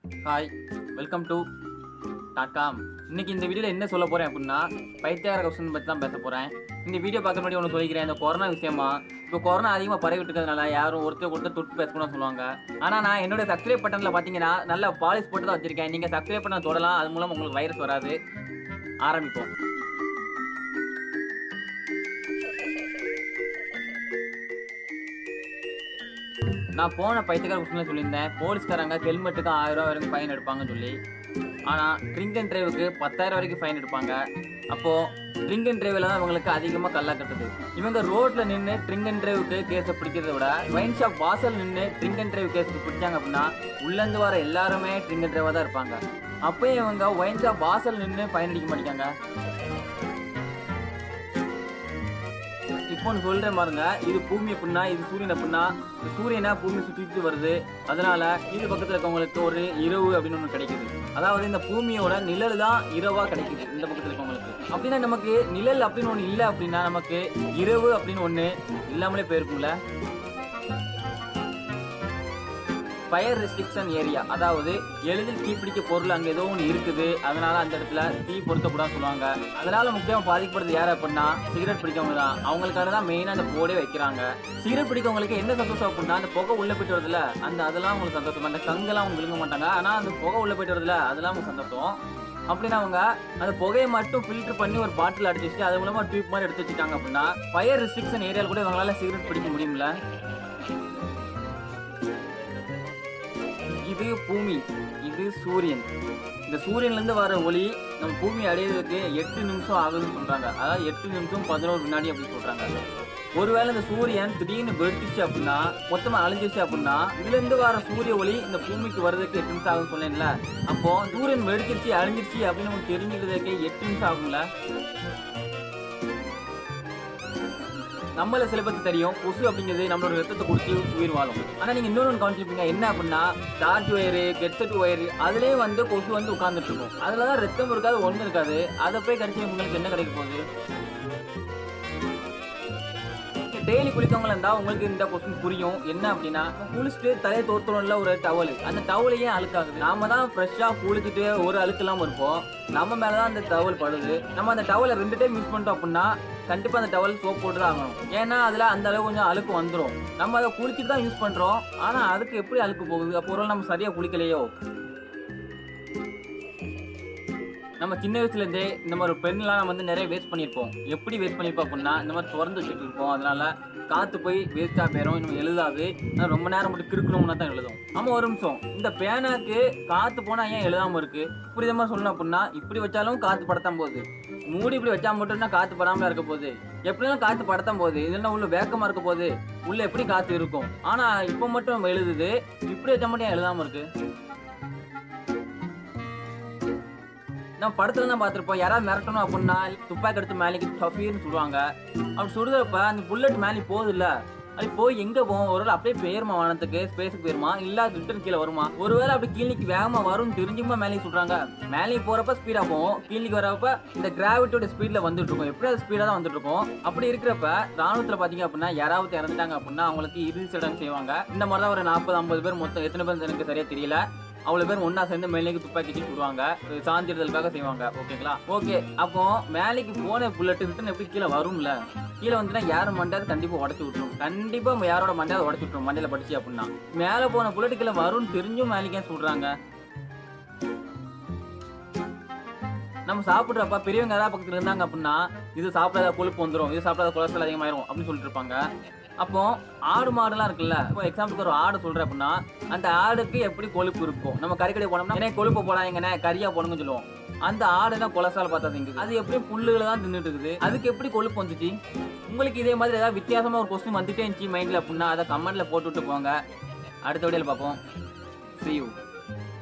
hi welcome to dot com இன்னைக்கு இந்த வீடியோவில் என்ன சொல்ல போகிறேன் அப்படின்னா பைத்தியார கொஸ்டின் பற்றி தான் பேச போகிறேன் இந்த வீடியோ பார்க்க முன்னாடி ஒன்று சொல்லிக்கிறேன் இந்த கொரோனா விஷயமா இப்போ கொரோனா அதிகமாக பரவிட்டு இருக்கிறதுனால யாரும் ஒருத்தர் ஒருத்தர் தொட்டு பேசக்கூடாது சொல்லுவாங்க ஆனால் நான் என்னோட சப்ஸ்கிரைப் பட்டனில் பார்த்தீங்கன்னா நல்ல பாலிஷ் போட்டு தான் வச்சிருக்கேன் நீங்கள் சப்ஸ்கிரைப் பண்ண தொடலாம் அது மூலம் உங்களுக்கு வைரஸ் வராது ஆரம்பிப்போம் நான் போன பைத்தியக்கார கொஸ்டினில் சொல்லியிருந்தேன் போலீஸ்காரங்க ஹெல்மெட்டுக்கு ஆயிரம் ரூபா வரைக்கும் ஃபைன் எடுப்பாங்கன்னு சொல்லி ஆனால் ட்ரிங்க் அண்ட் டிரைவுக்கு பத்தாயிரம் வரைக்கும் ஃபைன் எடுப்பாங்க அப்போது ட்ரிங்க் அண்ட் டிரைவில் தான் இவங்களுக்கு அதிகமாக கல்லா கட்டுது இவங்க ரோட்டில் நின்று ட்ரிங்க் அண்ட் டிரைவுக்கு கேஸை பிடிக்கிறத விட வைன் ஷாப் வாசல் நின்று ட்ரிங்க் அண்ட் டிரைவ் கேஸுக்கு பிடிச்சாங்க அப்படின்னா உள்ளேருந்து வர எல்லாருமே ட்ரிங்க் அண்ட் டிரைவாக தான் இருப்பாங்க அப்பயும் இவங்க வைன் ஷாப் வாசல் நின்று ஃபைன் அடிக்க மாட்டேங்காங்க இப்போ ஒன்று சொல்றேன் பாருங்க இது பூமி அப்படின்னா இது சூரியன் அப்படின்னா இந்த சூரியனை பூமி சுற்றிட்டு வருது அதனால இது பக்கத்தில் இருக்கவங்களுக்கு ஒரு இரவு அப்படின்னு ஒன்று கிடைக்குது அதாவது இந்த பூமியோட நிழல் தான் இரவா கிடைக்குது இந்த பக்கத்தில் இருக்கவங்களுக்கு அப்படின்னா நமக்கு நிழல் அப்படின்னு ஒன்று இல்லை அப்படின்னா நமக்கு இரவு அப்படின்னு ஒன்று இல்லாமலே போயிருக்கும்ல ஃபயர் ரெஸ்ட்ரிக்ஷன் ஏரியா அதாவது எளிதில் தீப்பிடிக்க பொருள் அங்கே ஏதோ ஒன்று இருக்குது அதனால அந்த இடத்துல தீ பொருத்தக்கூடாதுன்னு சொல்லுவாங்க அதனால முக்கியமாக பாதிக்கப்படுறது யார் அப்படின்னா சிகரெட் பிடிக்கவங்க தான் அவங்களுக்காக தான் மெயினாக அந்த போர்டே வைக்கிறாங்க சிகரெட் பிடிக்கவங்களுக்கு என்ன சந்தோஷம் அப்படின்னா அந்த புகை உள்ள போயிட்டு வருதுல அந்த அதெல்லாம் உங்களுக்கு சந்தோஷம் அந்த கங்கெல்லாம் அவங்க விழுங்க மாட்டாங்க ஆனால் அந்த புகை உள்ள போயிட்டு வருதுல அதெல்லாம் அவங்க சந்தோஷம் அப்படின்னா அவங்க அந்த புகையை மட்டும் ஃபில்டர் பண்ணி ஒரு பாட்டில் அடிச்சு வச்சு அது மூலமா டியூப் மாதிரி எடுத்து வச்சுட்டாங்க அப்படின்னா ஃபயர் ரெஸ்ட்ரிக்ஷன் ஏரியாவில் கூட இவங்களால சிகரெட் பிடிக்க முடியும்ல இது பூமி இது சூரியன் இந்த சூரியன்லேருந்து வர ஒளி நம்ம பூமி அடையிறதுக்கு எட்டு நிமிஷம் ஆகுதுன்னு சொல்றாங்க அதாவது எட்டு நிமிஷம் பதினோரு வினாடி அப்படின்னு சொல்றாங்க ஒருவேளை இந்த சூரியன் திடீர்னு வெடிச்சிச்சு அப்படின்னா மொத்தமா அழிஞ்சிச்சு அப்படின்னா இதுல இருந்து வர சூரிய ஒளி இந்த பூமிக்கு வர்றதுக்கு எட்டு நிமிஷம் ஆகும்னு சொன்னேன்ல அப்போ சூரியன் வெடிச்சிருச்சு அழிஞ்சிருச்சு அப்படின்னு நமக்கு தெரிஞ்சுக்கிறதுக்கு எட்டு நிமிஷம் ஆகும்ல நம்மள சில பேருக்கு தெரியும் கொசு அப்படிங்கிறது நம்மளோட ரத்தத்தை குடிச்சு உயிர் வாழும் ஆனா நீங்க இன்னொன்று கவனிச்சிருப்பீங்க என்ன அப்படின்னா டார்ச் ஒயரு கெட்செட் ஒயரு அதுலயே வந்து கொசு வந்து உட்கார்ந்துட்டு இருக்கும் அதுலதான் ரத்தம் இருக்காது ஒண்ணு இருக்காது அதை போய் கடிச்சு உங்களுக்கு என்ன கிடைக்க போகுது டெய்லி குளிக்கவங்களா இருந்தா உங்களுக்கு இந்த கொஸ்டின் புரியும் என்ன அப்படின்னா குளிச்சுட்டு தலையை தோர்த்தோம்ல ஒரு டவல் அந்த டவலையே அழுக்காகுது நாம தான் ஃப்ரெஷ்ஷா குளிச்சுட்டு ஒரு அழுக்கு இல்லாம இருப்போம் நம்ம மேலதான் அந்த டவல் படுது நம்ம அந்த டவலை ரெண்டு டைம் யூஸ் பண்ணிட்டோம் அப்படின்னா கண்டிப்பா அந்த டவல் சோப் போட்டு தான் ஆகணும் ஏன்னா அதுல அந்த அளவு கொஞ்சம் அழுக்கு வந்துடும் நம்ம அதை குளிச்சுட்டு தான் யூஸ் பண்றோம் ஆனா அதுக்கு எப்படி அழுக்கு போகுது அப்போ ஒரு வேளை நம்ம சரியா குளிக்கலையோ நம்ம சின்ன வயசுல இருந்தே இந்த மாதிரி பெண்லாம் நம்ம வந்து நிறைய வேஸ்ட் பண்ணியிருப்போம் எப்படி வேஸ்ட் பண்ணியிருப்போம் அப்படின்னா இந்த மாதிரி திறந்து வச்சுட்டு இருப்போம் அதனால காத்து போய் வேஸ்டா போயிடும் இன்னும் எழுதாது ஆனா ரொம்ப நேரம் மட்டும் கிறுக்கணும்னா தான் எழுதும் ஆமா ஒரு நிமிஷம் இந்த பேனாக்கு காத்து போனா ஏன் எழுதாம இருக்கு இப்படி இந்த மாதிரி சொல்லணும் அப்படின்னா இப்படி வச்சாலும் காத்து படத்தான் போகுது மூடி இப்படி வச்சா மட்டும் தான் காத்து படாமல இருக்க போகுது எப்படிலாம் காத்து படத்தான் போகுது இதெல்லாம் உள்ள வேக்கமா இருக்க போகுது உள்ள எப்படி காத்து இருக்கும் ஆனா இப்போ மட்டும் எழுதுது இப்படி வச்சா மட்டும் ஏன் எழுதாம இருக்கு நம்ம படத்துல தான் பார்த்துருப்போம் யாராவது மிரட்டணும் அப்படின்னா துப்பாக்கி எடுத்து மேலேக்கு டஃபீர்னு சொல்லுவாங்க அப்படி சுடுறப்ப அந்த புல்லட் மேலே போகுது இல்ல அது போய் எங்க போகும் ஒருவேளை அப்படியே போயிருமா வானத்துக்கு ஸ்பேஸுக்கு போயிருமா இல்ல ரிட்டர்ன் கீழே வருமா ஒருவேளை அப்படி கீழ்நிக்கு வேகமா வரும்னு தெரிஞ்சுமா மேலே சொல்றாங்க மேலே போறப்ப ஸ்பீடா போகும் கீழ்நிக்கு வரப்ப இந்த கிராவிட்டியோட ஸ்பீட்ல வந்துட்டு இருக்கும் எப்படி அது ஸ்பீடா தான் வந்துட்டு இருக்கும் அப்படி இருக்கிறப்ப ராணுவத்துல பாத்தீங்க அப்படின்னா யாராவது இறந்துட்டாங்க அப்படின்னா அவங்களுக்கு இறுதி சடங்கு செய்வாங்க இந்த மாதிரி தான் ஒரு நாற்பது ஐம்பது பேர் மொத்தம் எத்தனை பேர் எனக்கு சரியா தெரியல அவ்வளவு பேர் ஒண்ணா சேர்ந்து மேலேக்கு துப்பாக்கி தூக்கி விடுவாங்க சாஞ்சிடுதலுக்காக செய்வாங்க ஓகேங்களா ஓகே அப்போ மேலேக்கு போன புல்லட் ரிட்டன் எப்படி கீழே வரும்ல கீழே வந்துன்னா யாரும் மண்டையாவது கண்டிப்பா உடச்சு விட்டுரும் கண்டிப்பா யாரோட மண்டையாவது உடச்சு விட்டுரும் மண்டையில படிச்சு அப்படின்னா மேல போன புல்லட் கீழே வரும்னு தெரிஞ்சும் மேலேக்கே சொல்றாங்க நம்ம சாப்பிட்றப்ப பெரியவங்க யாராவது பக்கத்துல இருந்தாங்க அப்படின்னா இது சாப்பிடாத கொழுப்பு வந்துடும் இது சாப்பிடாத கொலஸ்ட்ரால் அதிகமாயிரும் அப்படின்னு சொல்லிட்டு இருப்பாங்க அப்போ ஆடு மாடுலாம் இருக்குல்ல இப்போ எக்ஸாம்பிளுக்கு ஒரு ஆடு சொல்றேன் அப்படின்னா அந்த ஆடுக்கு எப்படி கொழுப்பு இருக்கும் நம்ம கறிக்கடை போனோம்னா என்ன கொழுப்பு போடாதீங்கண்ணே கறியா போடுங்கன்னு சொல்லுவோம் அந்த ஆடுனா கொலஸ்ட்ரால் பார்த்தா திங்குது அது எப்படி புல்லுகளை தான் தின்னுட்டு இருக்குது அதுக்கு எப்படி கொழுப்பு வந்துச்சு உங்களுக்கு இதே மாதிரி ஏதாவது வித்தியாசமா ஒரு கொஸ்டின் வந்துட்டே இருந்துச்சு மைண்ட்ல அப்படின்னா அதை கமெண்ட்ல போட்டு விட்டு போங்க அடுத்த வீடியோல பார்ப்போம் see you